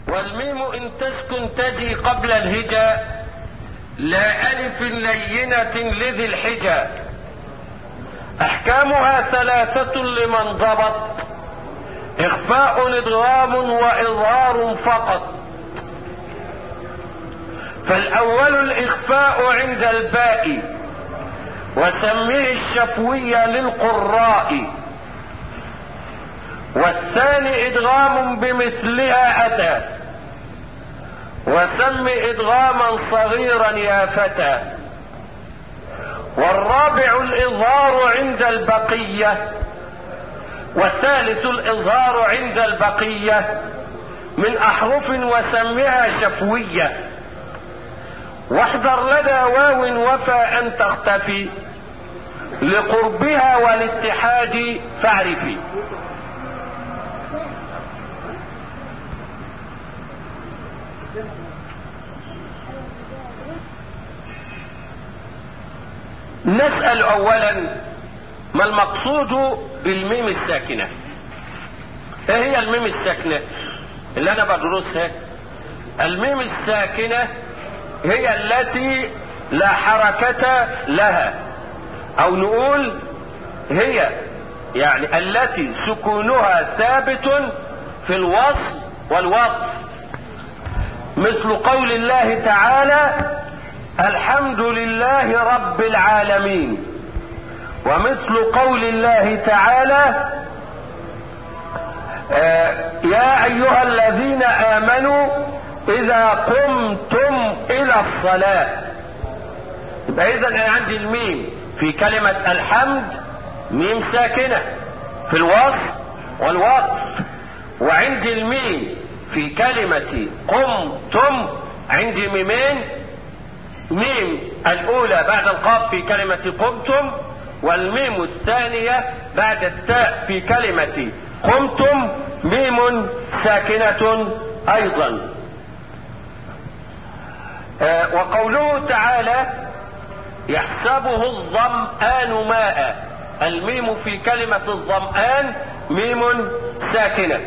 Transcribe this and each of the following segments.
والميم إن تسكن تجي قبل الهجاء لا ألف لينة لذي الحجى أحكامها ثلاثة لمن ضبط إخفاء إدغام وإظهار فقط فالأول الإخفاء عند الباء وسميه الشفوية للقراء والثاني إدغام بمثلها أتى وسم إدغاما صغيرا يا فتى والرابع الإظهار عند البقية والثالث الإظهار عند البقية من أحرف وسمها شفوية واحذر لدى واو وفى أن تختفي لقربها والاتحاد فاعرفي نسأل أولا ما المقصود بالميم الساكنة ايه هي الميم الساكنة اللي انا بدرسها الميم الساكنة هي التي لا حركة لها او نقول هي يعني التي سكونها ثابت في الوصل والوقف مثل قول الله تعالى الحمد لله رب العالمين ومثل قول الله تعالى آه يا ايها الذين امنوا اذا قمتم الى الصلاة يبقى اذا انا عندي الميم في كلمة الحمد ميم ساكنة في الوصل والوقف وعندي الميم في كلمة قمتم عندي ميمين ميم الاولى بعد القاف في كلمة قمتم والميم الثانية بعد التاء في كلمة قمتم ميم ساكنة ايضا آه وقوله تعالى يحسبه الظمآن ماء الميم في كلمة الظمآن ميم ساكنة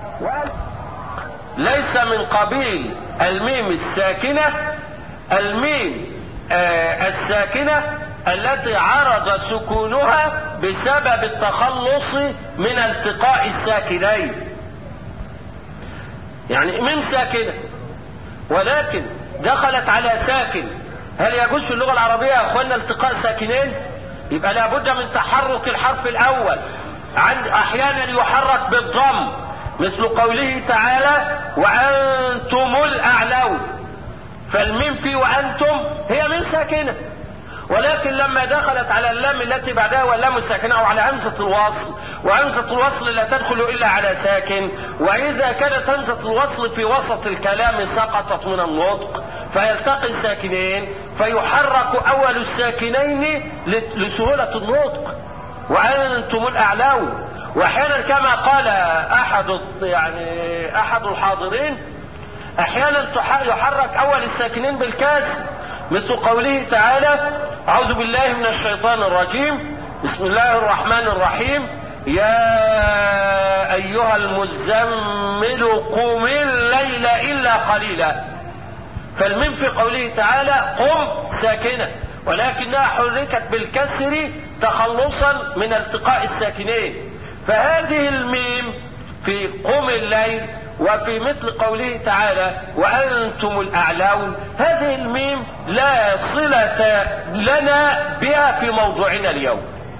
ليس من قبيل الميم الساكنة الميم آه الساكنة التي عرض سكونها بسبب التخلص من التقاء الساكنين يعني ميم ساكنة ولكن دخلت على ساكن هل يجوز في اللغة العربية يا اخوانا التقاء ساكنين يبقى لابد من تحرك الحرف الاول عند احيانا يحرك بالضم مثل قوله تعالى وانتم الاعلون فالميم في وانتم هي ميم ساكنه ولكن لما دخلت على اللام التي بعدها واللام الساكنه او على همزه الوصل وهمزه الوصل لا تدخل الا على ساكن واذا كانت همزه الوصل في وسط الكلام سقطت من النطق فيلتقي الساكنين فيحرك اول الساكنين لسهوله النطق وانتم الاعلون واحيانا كما قال احد يعني احد الحاضرين احيانا يحرك اول الساكنين بالكسر مثل قوله تعالى اعوذ بالله من الشيطان الرجيم بسم الله الرحمن الرحيم يا ايها المزمل قم الليل الا قليلا فالميم في قوله تعالى قم ساكنه ولكنها حركت بالكسر تخلصا من التقاء الساكنين فهذه الميم في قم الليل وفي مثل قوله تعالى وأنتم الأعلون هذه الميم لا صلة لنا بها في موضوعنا اليوم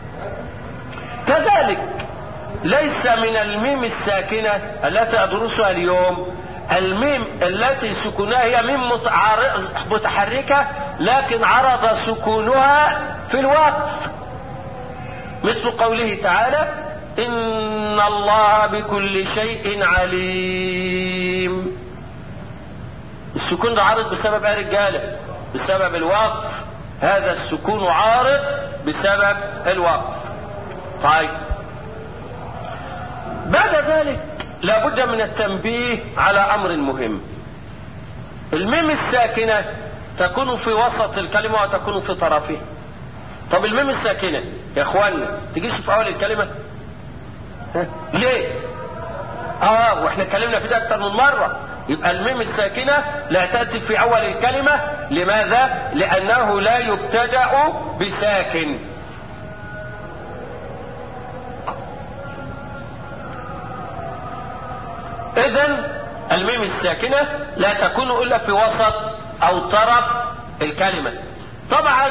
كذلك ليس من الميم الساكنة التي أدرسها اليوم الميم التي سكنها هي ميم متحركة لكن عرض سكونها في الوقف مثل قوله تعالى إن الله بكل شيء عليم السكون ده عارض بسبب ايه رجاله بسبب الوقف هذا السكون عارض بسبب الوقف طيب بعد ذلك لابد من التنبيه على امر مهم الميم الساكنه تكون في وسط الكلمه وتكون في طرفها طب الميم الساكنه يا اخوانا تجيش في اول الكلمه ليه اه واحنا اتكلمنا في ده اكتر من مره يبقى الميم الساكنة لا تأتي في أول الكلمة لماذا؟ لأنه لا يبتدأ بساكن إذا الميم الساكنة لا تكون إلا في وسط أو طرف الكلمة طبعا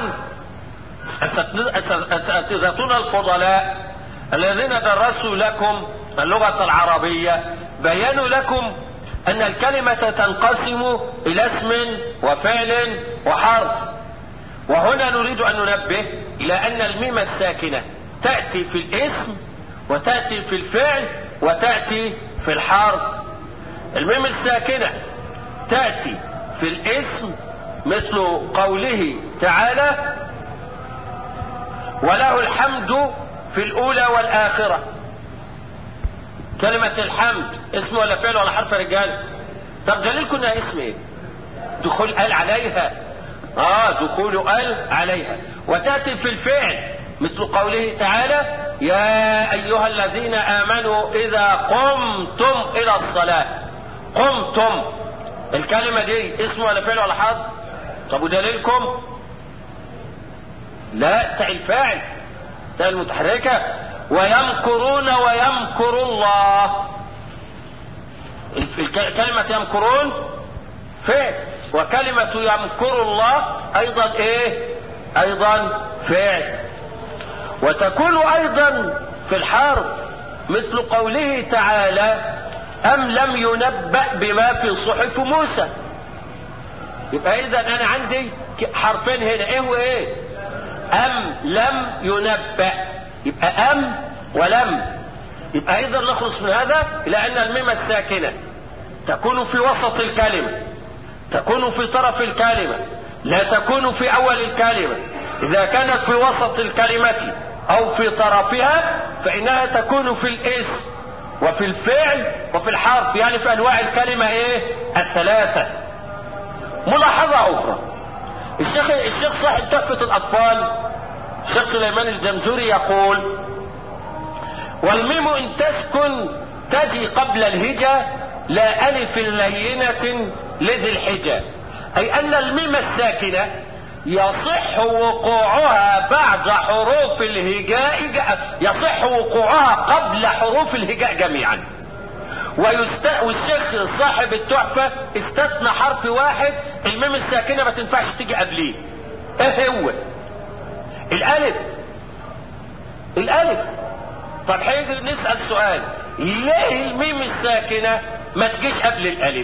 أساتذتنا الفضلاء الذين درسوا لكم اللغة العربية بينوا لكم أن الكلمة تنقسم إلى اسم وفعل وحرف وهنا نريد أن ننبه إلى أن الميم الساكنة تأتي في الاسم وتأتي في الفعل وتأتي في الحرف الميم الساكنة تأتي في الاسم مثل قوله تعالى وله الحمد في الأولى والآخرة كلمة الحمد اسم ولا فعل ولا حرف رجال طب دليلكم انها اسم ايه دخول قال عليها اه دخول قال عليها وتأتي في الفعل مثل قوله تعالى يا ايها الذين امنوا اذا قمتم الى الصلاة قمتم الكلمة دي اسم ولا فعل ولا حرف طب ودليلكم لا تاء الفاعل تاء المتحركة ويمكرون ويمكر الله كلمة يمكرون فعل وكلمة يمكر الله ايضا ايه ايضا فعل وتكون ايضا في الحرف مثل قوله تعالى ام لم ينبأ بما في صحف موسى يبقى اذا انا عندي حرفين هنا ايه وايه ام لم ينبأ يبقى ام ولم يبقى اذا نخلص من هذا الى ان الميم الساكنه تكون في وسط الكلمه تكون في طرف الكلمه لا تكون في اول الكلمه اذا كانت في وسط الكلمه او في طرفها فانها تكون في الاسم وفي الفعل وفي الحرف يعني في انواع الكلمه ايه الثلاثه ملاحظه اخرى الشيخ الشيخ صاحب تحفه الاطفال الشيخ سليمان الجمزوري يقول والميم ان تسكن تجي قبل الهجا لا الف لينة لذي الحجا اي ان الميم الساكنة يصح وقوعها بعد حروف الهجاء يصح وقوعها قبل حروف الهجاء جميعا ويست... والشيخ صاحب التحفة استثنى حرف واحد الميم الساكنة ما تنفعش تيجي قبليه ايه هو الالف الالف طب هيجي نسأل سؤال ليه الميم الساكنة ما تجيش قبل الالف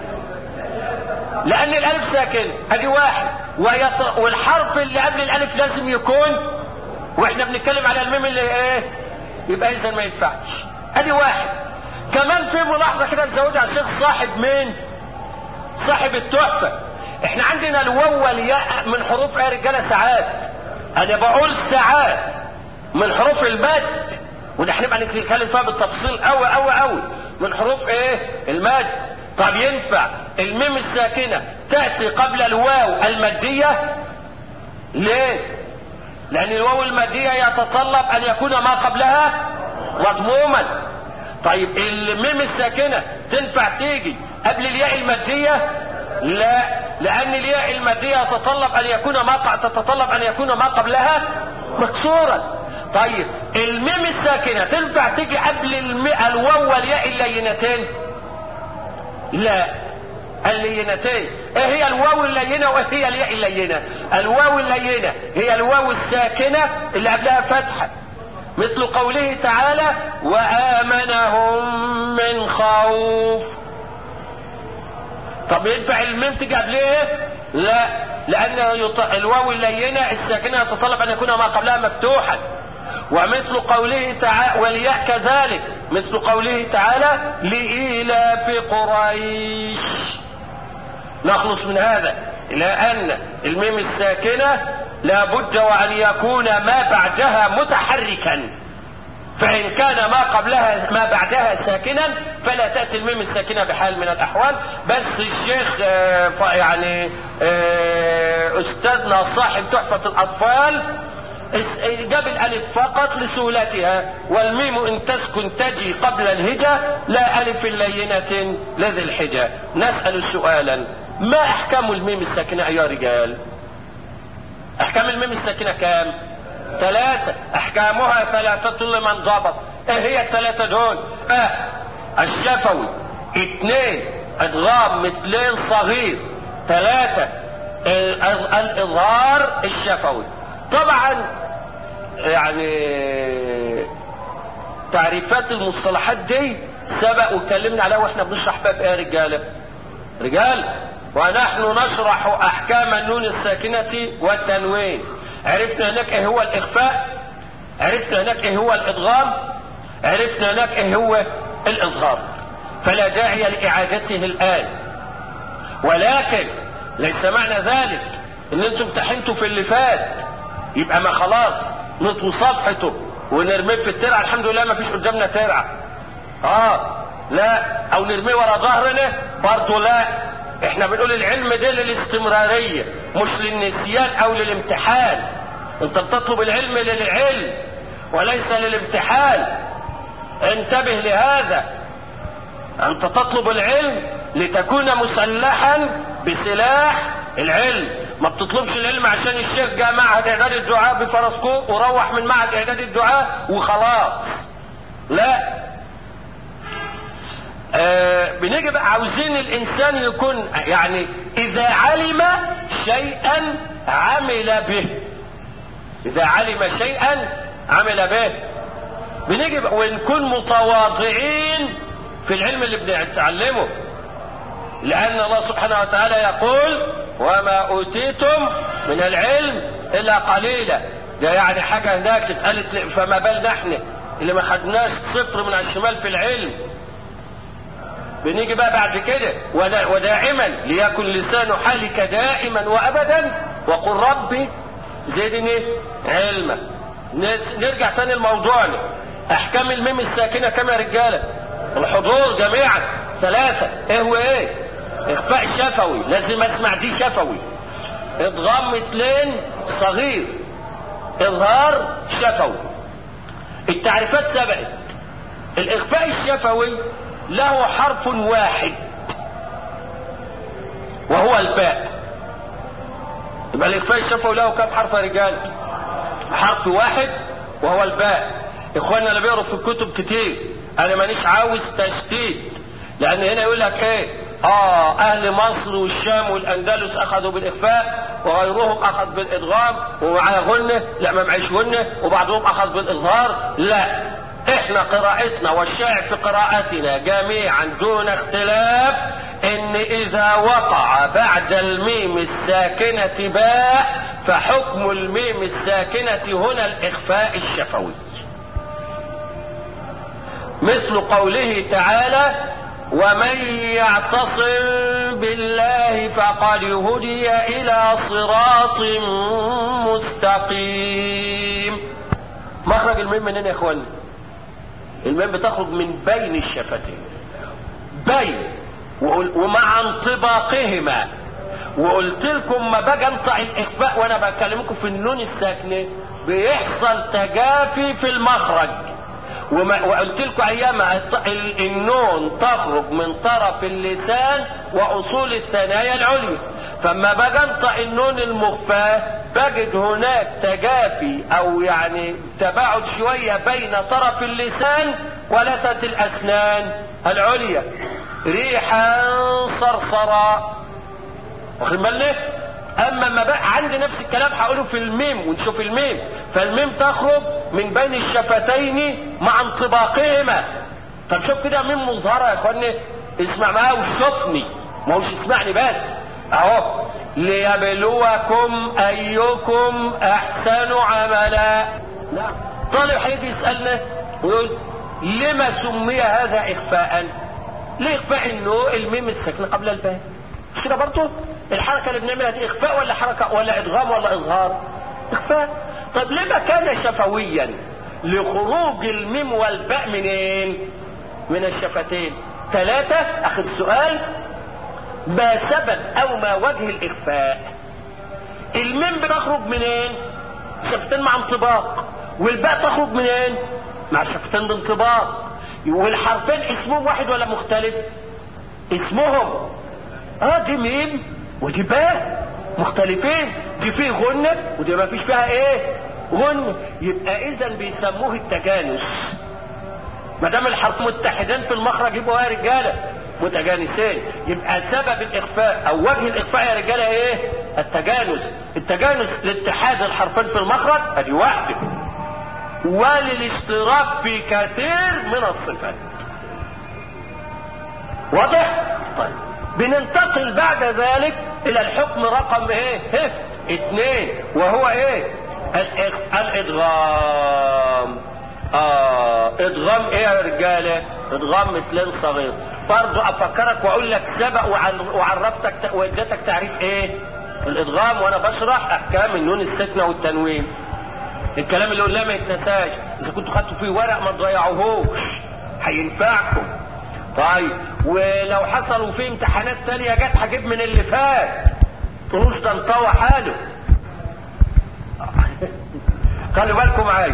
لان الالف ساكن ادي واحد ويط... والحرف اللي قبل الالف لازم يكون واحنا بنتكلم على الميم اللي ايه يبقى اذا ما ينفعش ادي واحد كمان في ملاحظة كده نزودها على الشيخ صاحب مين صاحب التحفة احنا عندنا الواو والياء من حروف ايه يا رجاله ساعات انا بقول ساعات من حروف المد وده هنبقى نتكلم فيها بالتفصيل قوي قوي قوي من حروف ايه المد طب ينفع الميم الساكنه تاتي قبل الواو الماديه ليه لان الواو الماديه يتطلب ان يكون ما قبلها مضموما طيب الميم الساكنه تنفع تيجي قبل الياء الماديه لا لان الياء الماديه يتطلب ان يكون ما تتطلب ان يكون ما قبلها مكسورا طيب الميم الساكنه تنفع تيجي قبل الواو والياء اللينتين لا اللينتين ايه هي الواو اللينه وايه هي الياء اللينه الواو اللينه هي الواو الساكنه اللي قبلها فتحه مثل قوله تعالى وامنهم من خوف طب ينفع الميم تيجي قبليه لا لان الواو اللينه الساكنه تتطلب ان يكون ما قبلها مفتوحا ومثل قوله تعالى والياء كذلك مثل قوله تعالى لإيلاف قريش نخلص من هذا إلى أن الميم الساكنة لا بد وأن يكون ما بعدها متحركا فإن كان ما قبلها ما بعدها ساكنا فلا تأتي الميم الساكنة بحال من الأحوال بس الشيخ يعني أستاذنا صاحب تحفة الأطفال جاب الالف فقط لسهولتها والميم ان تسكن تجي قبل الهجة لا الف لينة لذي الحجة نسأل سؤالا ما احكام الميم الساكنة ايها رجال احكام الميم الساكنة كام ثلاثة احكامها ثلاثة لمن ضبط ايه هي الثلاثة دول اه الشفوي اثنين ادغام مثلين صغير ثلاثة الاظهار الشفوي طبعا يعني تعريفات المصطلحات دي سبق واتكلمنا عليها واحنا بنشرح باب ايه يا رجاله رجال ونحن نشرح احكام النون الساكنة والتنوين عرفنا هناك ايه هو الاخفاء عرفنا هناك ايه هو الادغام عرفنا هناك ايه هو الاظهار فلا داعي لاعادته الان ولكن ليس معنى ذلك ان انتم امتحنتوا في اللي فات يبقى ما خلاص نطوي صفحته ونرميه في الترعه الحمد لله ما فيش قدامنا ترعه اه لا او نرميه ورا ظهرنا برضه لا احنا بنقول العلم ده للاستمرارية مش للنسيان او للامتحان انت بتطلب العلم للعلم وليس للامتحان انتبه لهذا انت تطلب العلم لتكون مسلحا بسلاح العلم ما بتطلبش العلم عشان الشيخ جاء معهد اعداد الدعاء بفرسكوب وروح من معهد اعداد الدعاء وخلاص لا آه بنيجي بقى عاوزين الانسان يكون يعني اذا علم شيئا عمل به اذا علم شيئا عمل به بنيجي بقى ونكون متواضعين في العلم اللي بنتعلمه لان الله سبحانه وتعالى يقول وما اوتيتم من العلم الا قليلا ده يعني حاجة هناك اتقالت فما بالنا احنا اللي ما خدناش صفر من على الشمال في العلم بنيجي بقى بعد كده ودائما ليكن لسان حالك دائما وابدا وقل ربي زدني علما نرجع تاني لموضوعنا احكام الميم الساكنه كم يا رجاله الحضور جميعا ثلاثه ايه وايه اخفاء شفوي لازم اسمع دي شفوي ادغام مثلين صغير اظهار شفوي التعريفات سبقت الاخفاء الشفوي له حرف واحد وهو الباء يبقى الاخفاء الشفوي له كم حرف يا رجال حرف واحد وهو الباء اخواننا اللي بيقروا في الكتب كتير انا مانيش عاوز تشتيت لان هنا يقول لك ايه اه اهل مصر والشام والاندلس اخذوا بالاخفاء وغيرهم اخذ بالادغام ومعاه غنه لا ما معيش غنه وبعضهم اخذ بالاظهار لا احنا قراءتنا والشائع في قراءتنا جميعا دون اختلاف ان اذا وقع بعد الميم الساكنة باء فحكم الميم الساكنة هنا الاخفاء الشفوي مثل قوله تعالى ومن يعتصم بالله فقد هدي الى صراط مستقيم مخرج الميم منين يا اخواني الميم بتخرج من بين الشفتين بين ومع انطباقهما وقلت لكم ما باجي انطق الاخفاء وانا بكلمكم في النون الساكنه بيحصل تجافي في المخرج وقلت لكم ايام النون تخرج من طرف اللسان واصول الثنايا العليا فما باجي انطق النون المخفاه بجد هناك تجافي او يعني تباعد شويه بين طرف اللسان ولثه الاسنان العليا ريحا صرصرا واخد بالك اما ما بقى عندي نفس الكلام هقوله في الميم ونشوف الميم فالميم تخرج من بين الشفتين مع انطباقهما طب شوف كده ميم مظهره يا اخواني اسمع معايا وشوفني ما هوش اسمعني بس اهو ليبلوكم ايكم احسن عملا نعم طالب هيجي يسالنا ويقول لما سمي هذا اخفاء ليه اخفاء انه الميم الساكنه قبل الباء مش كده برضه الحركه اللي بنعملها دي اخفاء ولا حركه ولا ادغام ولا اظهار اخفاء طب لما كان شفويا لخروج الميم والباء منين من الشفتين ثلاثة اخر سؤال ما سبب او ما وجه الاخفاء الميم بتخرج منين شفتين مع انطباق والباء تخرج منين مع شفتين بانطباق والحرفين اسمهم واحد ولا مختلف اسمهم اه دي ميم ودي باء مختلفين دي فيه غنة ودي ما فيش فيها ايه غنة يبقى اذا بيسموه التجانس ما دام الحرف متحدين في المخرج يبقوا يا رجاله متجانسين يبقى سبب الاخفاء او وجه الاخفاء يا رجاله ايه التجانس التجانس لاتحاد الحرفين في المخرج ادي واحده وللاشتراك في كثير من الصفات واضح طيب بننتقل بعد ذلك الى الحكم رقم ايه اه اتنين وهو ايه الادغام اه ادغام ايه يا رجاله ادغام مثلين صغير برضو افكرك واقول لك سبق وعرفتك واديتك تعريف ايه الادغام وانا بشرح احكام النون السكنه والتنوين الكلام اللي قلناه ما يتنساش اذا كنتوا خدتوا فيه ورق ما تضيعوهوش هينفعكم طيب ولو حصلوا فيه امتحانات تانية جت هجيب من اللي فات طروش ده انطوى حاله خلي بالكم معايا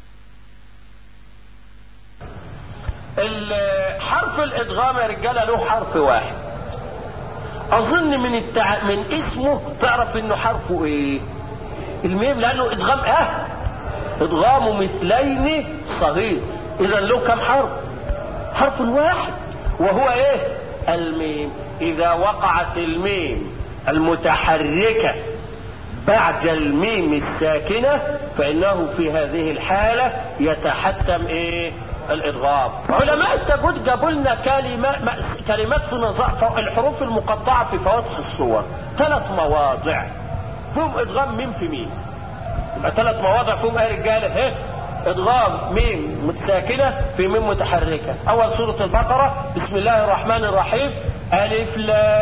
حرف الادغام يا رجاله له حرف واحد اظن من التع... من اسمه تعرف انه حرفه ايه الميم لانه ادغام اه ادغام مثلين صغير اذا له كم حرف حرف واحد وهو ايه الميم اذا وقعت الميم المتحركه بعد الميم الساكنه فانه في هذه الحاله يتحتم ايه الادغام علماء التجويد جابوا لنا كلمات كلمات في نظام الحروف المقطعه في فواتح الصور ثلاث مواضع فيهم ادغام ميم في ميم يبقى ثلاث مواضع فيهم ايه رجاله ايه ادغام ميم متساكنه في ميم متحركه اول سوره البقره بسم الله الرحمن الرحيم الف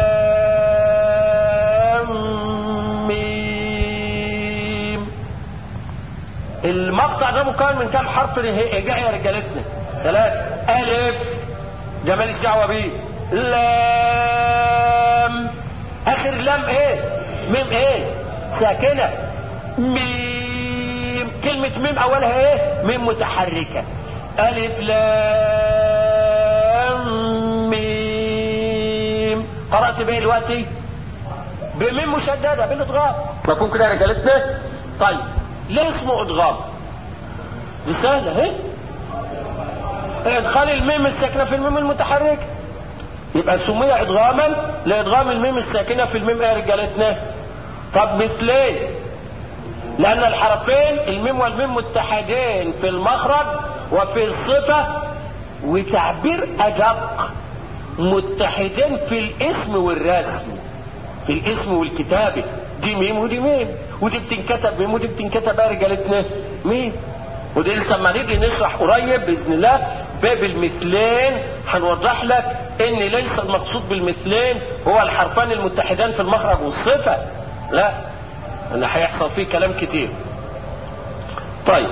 لام ميم المقطع ده مكون من كام حرف هجاء يا رجالتنا ثلاثة ألف ده ماليش دعوة بيه لام آخر لام إيه؟ ميم إيه؟ ساكنة ميم كلمة ميم أولها إيه؟ ميم متحركة ألف لام ميم قرأت بإيه دلوقتي؟ بميم مشددة بالإضغام مفهوم كده يا رجالتنا؟ طيب ليه اسمه إضغام؟ دي سهلة اهي ادخال الميم الساكنه في الميم المتحركه يبقى سمي ادغاما لادغام الميم الساكنه في الميم ايه يا رجالتنا طب مثلين لان الحرفين الميم والميم متحدين في المخرج وفي الصفه وتعبير ادق متحدين في الاسم والرسم في الاسم والكتابه دي ميم ودي ميم ودي بتنكتب ميم ودي بتنكتب يا رجالتنا ميم ودي لسه لما نيجي نشرح قريب باذن الله باب المثلين هنوضح لك ان ليس المقصود بالمثلين هو الحرفان المتحدان في المخرج والصفه لا ان هيحصل فيه كلام كتير طيب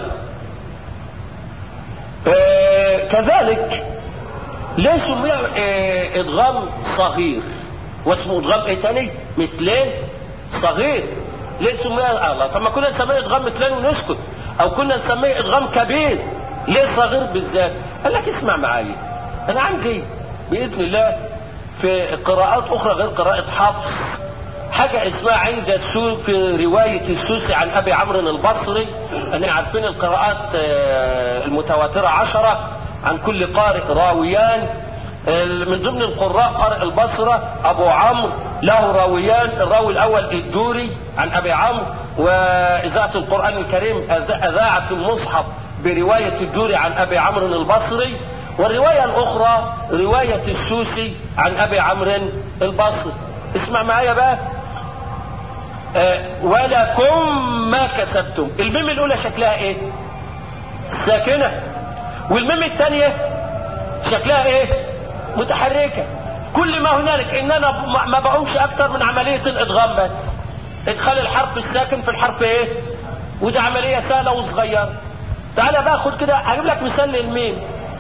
آه كذلك ليه سمي آه ادغام صغير واسمه ادغام ايه تاني مثلين صغير ليه سمي الله طب ما كنا نسميه ادغام مثلين ونسكت او كنا نسميه ادغام كبير ليه صغير بالذات قال لك اسمع معايا انا عندي باذن الله في قراءات اخرى غير قراءة حفص حاجة اسمها عند السو في رواية السوسي عن ابي عمرو البصري انا عارفين القراءات المتواترة عشرة عن كل قارئ راويان من ضمن القراء قارئ البصرة ابو عمرو له راويان الراوي الاول الدوري عن ابي عمرو واذاعة القرآن الكريم اذاعت المصحف برواية الدوري عن ابي عمرو البصري والرواية الاخرى رواية السوسي عن ابي عمرو البصري اسمع معايا بقى أه ولكم ما كسبتم الميم الاولى شكلها ايه ساكنة والميم الثانية شكلها ايه متحركة كل ما هنالك ان انا ما بقومش اكتر من عملية الادغام بس ادخال الحرف الساكن في الحرف ايه ودي عملية سهلة وصغيرة تعالى بقى خد كده هجيب لك مثال للميم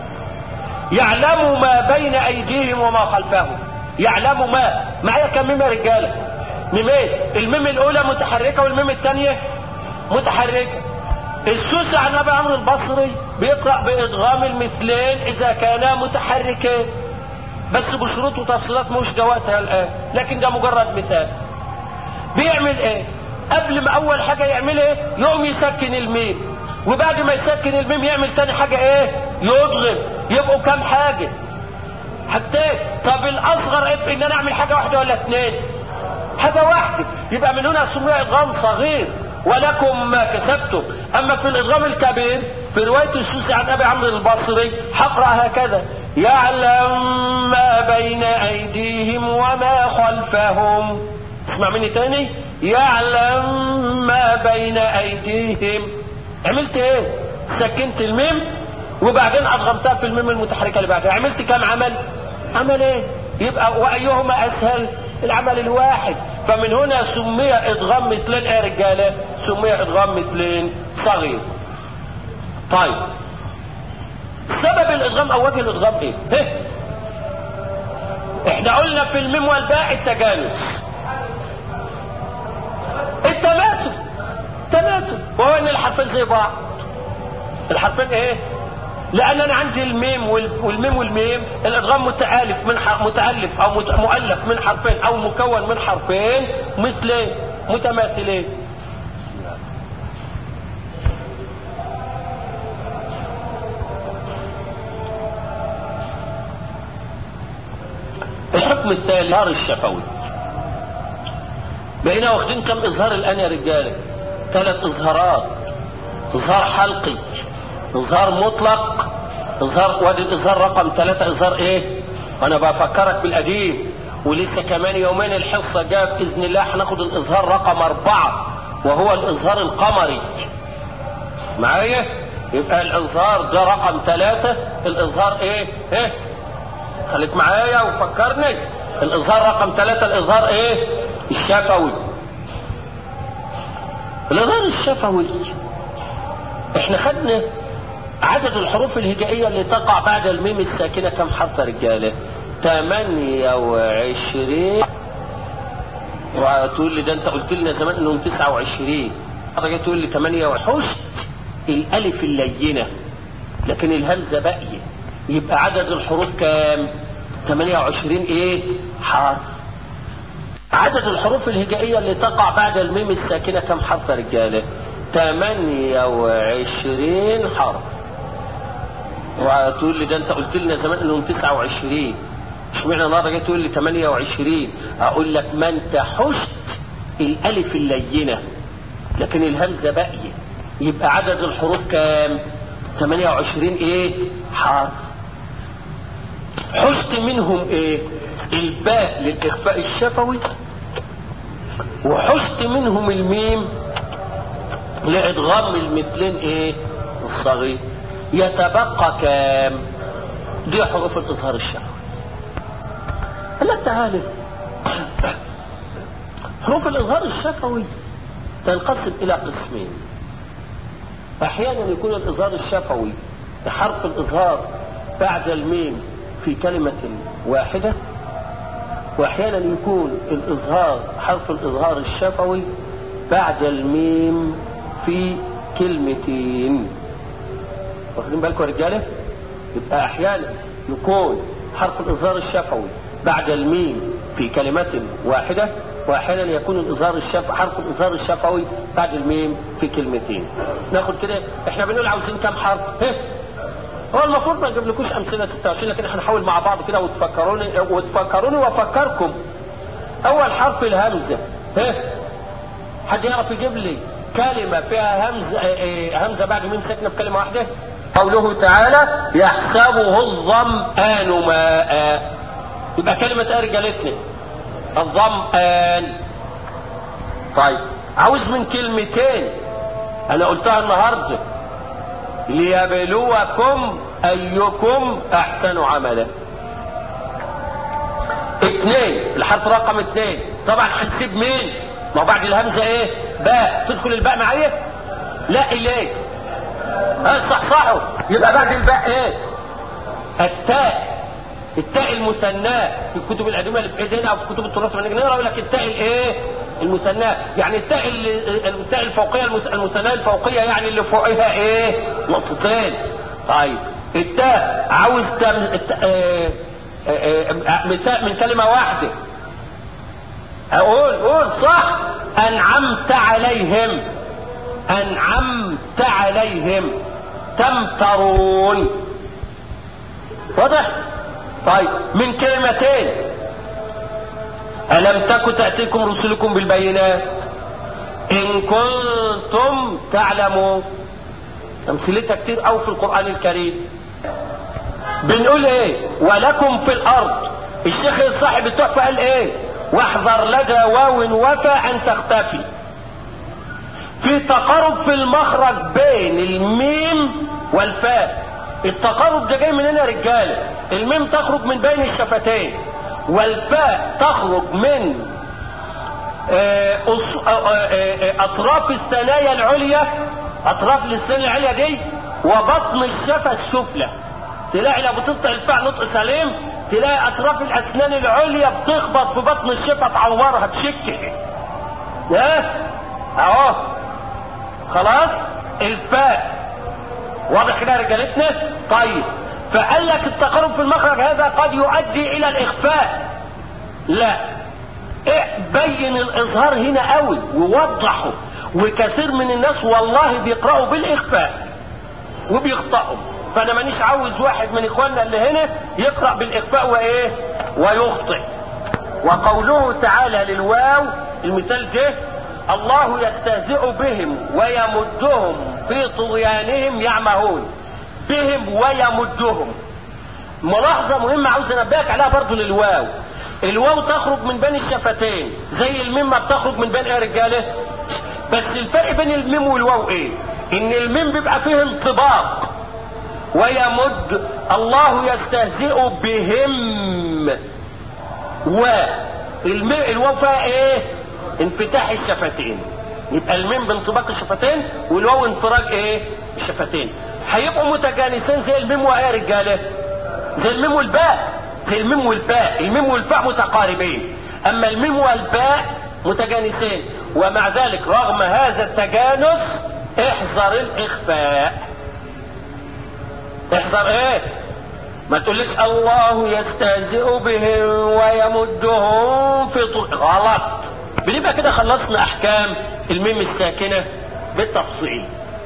يعلم ما بين ايديهم وما خلفهم يعلم ما معايا كم ميم يا رجاله ميمين الميم الاولى متحركه والميم الثانيه متحركة السوسي عن ابي عمرو البصري بيقرأ بادغام المثلين اذا كانا متحركين بس بشروط وتفصيلات مش جواتها الان لكن ده مجرد مثال بيعمل ايه قبل ما اول حاجة يعمل ايه يقوم يسكن الميم وبعد ما يسكن الميم يعمل تاني حاجة ايه يضغم يبقوا كام حاجة حاجتين طب الاصغر ايه في ان انا اعمل حاجة واحدة ولا اتنين حاجة واحدة يبقى من هنا سمي ادغام صغير ولكم ما كسبتم اما في الادغام الكبير في رواية السوسي عن ابي عمرو البصري هقرأ هكذا يعلم ما بين ايديهم وما خلفهم اسمع مني تاني يعلم ما بين ايديهم عملت ايه سكنت الميم وبعدين ادغمتها في الميم المتحركه اللي بعدها عملت كم عمل عمل ايه يبقى وايهما اسهل العمل الواحد فمن هنا سمي ادغام مثلين ايه يا رجاله سمي ادغام مثلين صغير طيب سبب الادغام او وجه الادغام ايه هه. احنا قلنا في الميم والباء التجانس التماثل تماثل وهو ان الحرفين زي بعض الحرفين ايه لان انا عندي الميم والميم والميم الادغام متالف من متالف او مؤلف من حرفين او مكون من حرفين مثلين متماثلين الحكم الثاني اظهار الشفوي بقينا واخدين كم اظهار الان يا رجاله ثلاث اظهارات اظهار حلقي اظهار مطلق اظهار وادي الاظهار رقم ثلاثة اظهار ايه انا بفكرك بالقديم ولسه كمان يومين الحصة جاء باذن الله هناخد الاظهار رقم اربعة وهو الاظهار القمري معايا يبقى الاظهار ده رقم ثلاثة الاظهار ايه ايه خليك معايا وفكرني الاظهار رقم ثلاثة الاظهار ايه الشفوي الاظهار الشفوي احنا خدنا عدد الحروف الهجائية اللي تقع بعد الميم الساكنة كم حرف يا رجالة 28 وتقول لي ده انت قلت لنا زمان انهم 29 حضرتك تقول لي 8 حشت الالف اللينة لكن الهمزة باقية يبقى عدد الحروف كام 28 ايه حرف عدد الحروف الهجائية اللي تقع بعد الميم الساكنة كم حرف يا رجالة 28 حرف وتقول لي ده انت قلت لنا زمان انهم 29 اشمعنى النهارده جاي تقول لي 28 اقول لك ما انت حشت الالف اللينه لكن الهمزه باقيه يبقى عدد الحروف كام 28 ايه حرف حشت منهم ايه الباء للاخفاء الشفوي وحشت منهم الميم لادغام المثلين ايه الصغير يتبقى كام دي حروف الاظهار الشفوي قال لك تعالى حروف الاظهار الشفوي تنقسم الى قسمين احيانا يكون الاظهار الشفوي بحرف الاظهار بعد الميم في كلمة واحدة واحيانا يكون الاظهار حرف الاظهار الشفوي بعد الميم في كلمتين واخدين بالكم يا رجاله يبقى احيانا يكون حرف الاظهار الشفوي بعد الميم في كلمة واحدة واحيانا يكون الاظهار الشف حرف الاظهار الشفوي بعد الميم في كلمتين ناخد كده احنا بنقول عاوزين كام حرف ها هو المفروض ما نجيبلكوش امثله 26 لكن احنا هنحاول مع بعض كده وتفكروني وتفكروني وافكركم اول حرف الهمزه ها حد يعرف يجيب لي كلمه فيها همزه همزه بعد ميم ساكنه في كلمه واحده قوله تعالى يحسبه الظمآن ماء يبقى كلمة ايه رجالتنا الظمآن طيب عاوز من كلمتين انا قلتها النهارده ليبلوكم ايكم احسن عملا اثنين الحرف رقم اثنين طبعا هنسيب مين ما هو بعد الهمزه ايه باء تدخل الباء معايا لا اليك ها صحصحوا يبقى بعد الباء ايه التاء التاء المثناة في الكتب القديمة اللي في ايدينا او في كتب التراث لما نيجي نقرا يقول لك التاء الايه المثناه يعني التاء اللي- التاء الفوقيه المث- المثناه الفوقيه يعني اللي فوقها ايه نقطتين طيب التاء عاوز تم... الت... آه... آه... آه... من تاء- من كلمه واحده اقول قول صح انعمت عليهم انعمت عليهم تمترون واضح طيب من كلمتين ألم تك تأتيكم رسلكم بالبينات إن كنتم تعلمون أمثلتها كتير أوي في القرآن الكريم بنقول إيه ولكم في الأرض الشيخ صاحب التحفة قال إيه واحذر لدى واو وفى أن تختفي في تقارب في المخرج بين الميم والفاء التقارب ده جاي من هنا يا رجاله الميم تخرج من بين الشفتين والفاء تخرج من آه، أص- آه، آه، آه، اطراف الثنايا العليا اطراف الثنايا العليا دي وبطن الشفه السفلى تلاقي لو بتنطق الفاء نطق سليم تلاقي اطراف الاسنان العليا بتخبط في بطن الشفه تعورها تشك ها اهو خلاص الفاء واضح كده يا رجالتنا طيب فقال لك التقارب في المخرج هذا قد يؤدي الى الاخفاء لا إيه بين الاظهار هنا قوي ووضحه وكثير من الناس والله بيقرأوا بالاخفاء وبيخطئوا فانا مانيش عاوز واحد من اخواننا اللي هنا يقرأ بالاخفاء وايه ويخطئ وقوله تعالى للواو المثال ده الله يستهزئ بهم ويمدهم في طغيانهم يعمهون بهم ويمدهم ملاحظة مهمة عاوز انبهك عليها برضو للواو الواو تخرج من بين الشفتين زي الميم ما بتخرج من بين ايه يا رجاله بس الفرق بين الميم والواو ايه ان الميم بيبقى فيه انطباق ويمد الله يستهزئ بهم و الم- الواو فيها ايه انفتاح الشفتين يبقى الميم بانطباق الشفتين والواو انفراج ايه الشفتين هيبقوا متجانسين زي الميم وايه يا رجاله زي الميم والباء زي الميم والباء الميم والباء متقاربين اما الميم والباء متجانسين ومع ذلك رغم هذا التجانس احذر الاخفاء احذر ايه ما تقوليش الله يستهزئ بهم ويمدهم في طول غلط بنبقى كده خلصنا احكام الميم الساكنه بالتفصيل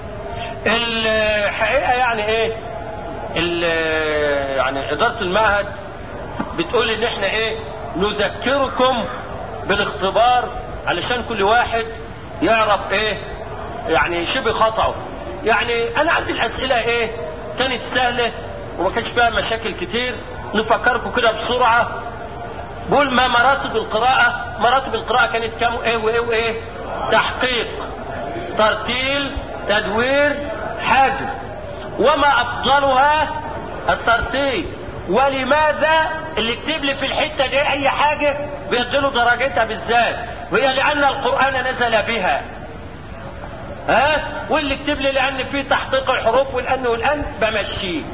الحقيقه يعني ايه ال- يعني اداره المعهد بتقول ان احنا ايه نذكركم بالاختبار علشان كل واحد يعرف ايه يعني شبه خطأه يعني انا عندي الاسئله ايه كانت سهله وما كانش فيها مشاكل كتير نفكركم كده بسرعه بقول ما مراتب القراءه مراتب القراءه كانت كام ايه وايه وايه تحقيق ترتيل تدوير حاجب وما افضلها الترتيب ولماذا اللي يكتب لي في الحته دي اي حاجه بيديله درجتها بالذات وهي لان القران نزل بها ها واللي يكتب لي لان في تحقيق الحروف والان والان بمشيه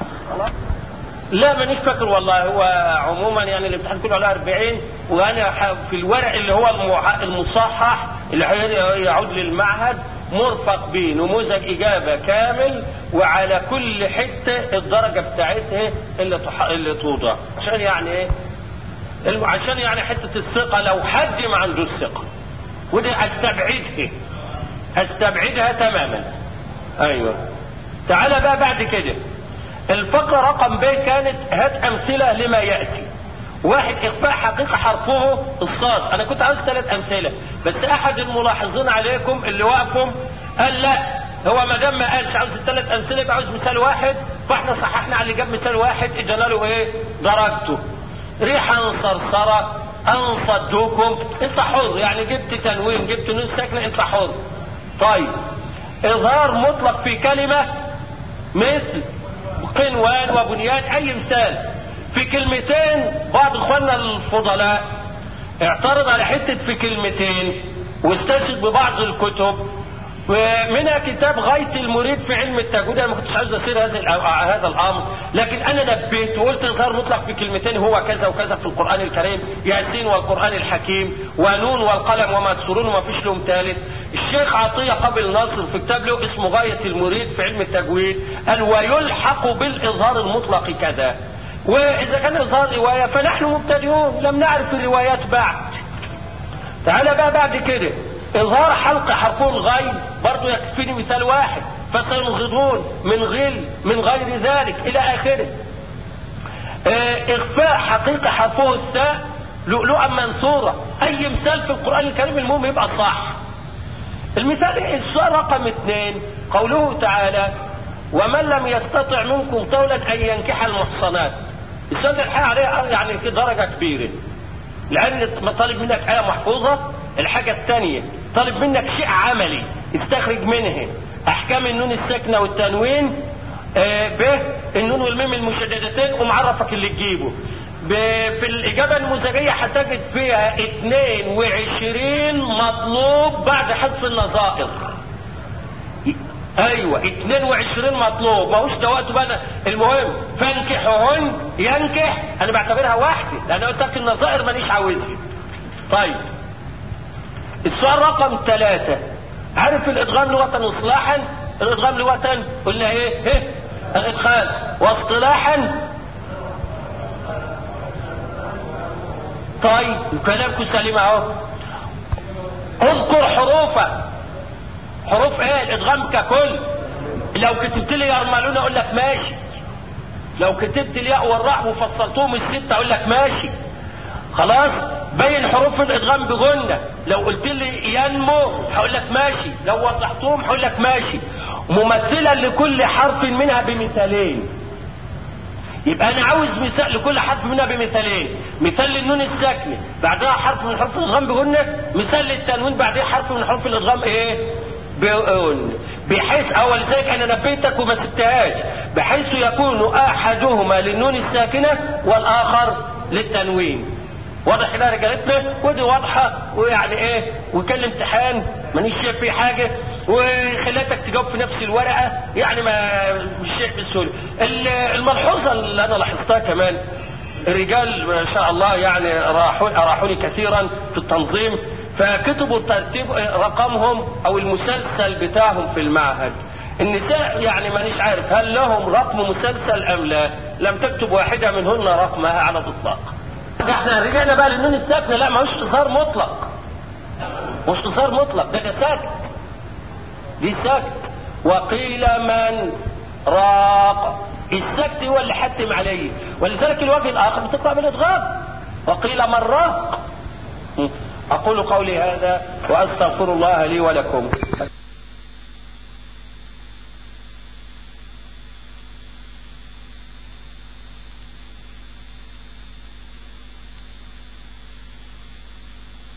لا مانيش فاكر والله هو عموما يعني الامتحان كله على 40 وانا ح- في الورق اللي هو المع- المصحح اللي هي- يعود للمعهد مرفق به نموذج اجابه كامل وعلى كل حته الدرجه بتاعتها اللي تح... اللي توضع عشان يعني ايه الم- عشان يعني حته الثقه لو حد ما عنده الثقه ودي استبعدها استبعدها تماما ايوه تعالى بقى بعد كده الفقرة رقم ب كانت هات أمثلة لما يأتي واحد إخفاء حقيقة حرفه الصاد أنا كنت عاوز ثلاث أمثلة بس أحد الملاحظين عليكم اللي وقفهم قال لا هو ما دام ما قالش عاوز الثلاث أمثلة يبقى عاوز مثال واحد فاحنا صححنا على اللي جاب مثال واحد ادينا له إيه درجته ريحا صرصرة أنصدوكم أنت حر يعني جبت تنوين جبت نون ساكنة أنت حر طيب إظهار مطلق في كلمة مثل قنوان وبنيان اي مثال في كلمتين بعض اخواننا الفضلاء اعترض على حتة في كلمتين واستشهد ببعض الكتب منها كتاب غاية المريد في علم التجويد انا ما كنتش عاوز اسير هذا هذا الامر لكن انا نبهت وقلت اظهار مطلق في كلمتين هو كذا وكذا في القران الكريم ياسين والقران الحكيم ونون والقلم وما يسطرون وما فيش لهم ثالث الشيخ عطية قبل ناصر في كتاب له اسمه غاية المريد في علم التجويد قال ويلحق بالاظهار المطلق كذا واذا كان اظهار رواية فنحن مبتدئون لم نعرف الروايات بعد تعال بقى بعد كده اظهار حلق حرفه الغين برضه يكفيني مثال واحد فسينغضون من غل من غير ذلك الى اخره اه اخفاء حقيقة حرفه الثاء لؤلؤا منثورة اي مثال في القرآن الكريم المهم يبقى صح المثال السؤال رقم اثنين قوله تعالى ومن لم يستطع منكم طولا ان ينكح المحصنات السؤال ده الحقيقة عليه يعني في درجة كبيرة لان طالب منك ايه محفوظة الحاجة الثانية طالب منك شيء عملي استخرج منه احكام النون الساكنة والتنوين آه ب النون والميم المشددتين ومعرفك اللي تجيبه في الاجابة النموذجية هتجد فيها 22 مطلوب بعد حذف النظائر ايوه 22 مطلوب ماهوش ده وقته بقى المهم فانكحهن ينكح انا بعتبرها واحده لان قلت لك النظائر مانيش عاوزها طيب السؤال رقم ثلاثة عارف الادغام لغة واصطلاحا الادغام لغة قلنا ايه ايه الادخال واصطلاحا طيب كلامكم سليم اهو اذكر حروفه حروف ايه الادغام ككل لو كتبت لي يرملون اقول لك ماشي لو كتبت الياء والراء وفصلتهم الستة اقول لك ماشي خلاص بين حروف الادغام بغنة لو قلت لي ينمو هقول لك ماشي لو وضحتهم هقول لك ماشي ممثلا لكل حرف منها بمثالين يبقى انا عاوز مثال لكل حرف منها بمثالين مثال للنون الساكنه بعدها حرف من حروف الادغام بغنة مثال للتنوين بعدها حرف من حروف الادغام ايه بغنة بحيث اول ذلك انا نبيتك وما سبتهاش بحيث يكون احدهما للنون الساكنه والاخر للتنوين واضح كده رجالتنا ودي واضحه ويعني ايه وكان امتحان مانيش شايف فيه حاجه وخلاتك تجاوب في نفس الورقه يعني ما مش شيء بالسهوله الملحوظه اللي انا لاحظتها كمان الرجال ما شاء الله يعني راحوا اراحوني كثيرا في التنظيم فكتبوا ترتيب رقمهم او المسلسل بتاعهم في المعهد النساء يعني مانيش عارف هل لهم رقم مسلسل ام لا لم تكتب واحدة منهن رقمها على الاطلاق احنا رجعنا بقى للنون الساكنة لا ماهوش اظهار مطلق مش اظهار مطلق ده, ده ساكت دي ساكت وقيل من راق السكت هو اللي حتم عليه ولذلك الوجه الاخر بتقرا بالادغام وقيل من راق اقول قولي هذا واستغفر الله لي ولكم